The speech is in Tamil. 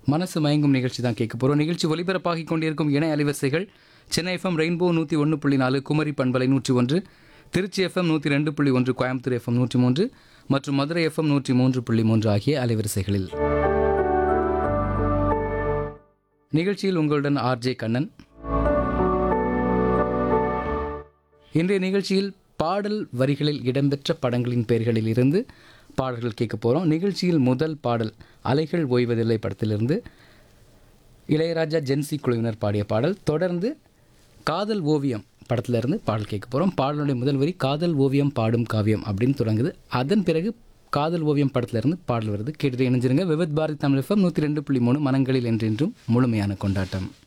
மனசு மயங்கும் நிகழ்ச்சி தான் கேட்க போகிறோம் நிகழ்ச்சி ஒலிபரப்பாகிக் கொண்டிருக்கும் இணை அலைவரிசைகள் சென்னை எஃப்எம் ரெயின்போ நூற்றி ஒன்று புள்ளி நாலு குமரி பண்பலை நூற்றி ஒன்று திருச்சி எஃப்எம் நூற்றி ரெண்டு புள்ளி ஒன்று கோயம்புத்தூர் எஃப்எம் நூற்றி மூன்று மற்றும் மதுரை எஃப்எம் நூற்றி மூன்று புள்ளி மூன்று ஆகிய அலைவரிசைகளில் நிகழ்ச்சியில் உங்களுடன் ஆர்ஜே கண்ணன் இன்றைய நிகழ்ச்சியில் பாடல் வரிகளில் இடம்பெற்ற படங்களின் பெயர்களில் இருந்து பாடல்கள் கேட்க போகிறோம் நிகழ்ச்சியில் முதல் பாடல் அலைகள் ஓய்வதில்லை படத்திலிருந்து இளையராஜா ஜென்சி குழுவினர் பாடிய பாடல் தொடர்ந்து காதல் ஓவியம் படத்திலிருந்து பாடல் கேட்க போகிறோம் பாடலுடைய முதல் வரி காதல் ஓவியம் பாடும் காவியம் அப்படின்னு தொடங்குது அதன் பிறகு காதல் ஓவியம் படத்திலிருந்து பாடல் வருது கேட்டுட்டு இணைஞ்சிருங்க விவத் பாரதி தமிழ் எஃப்எம் நூற்றி ரெண்டு புள்ளி மூணு மனங்களில் என்றென்றும் முழுமையான கொண்டாட்டம்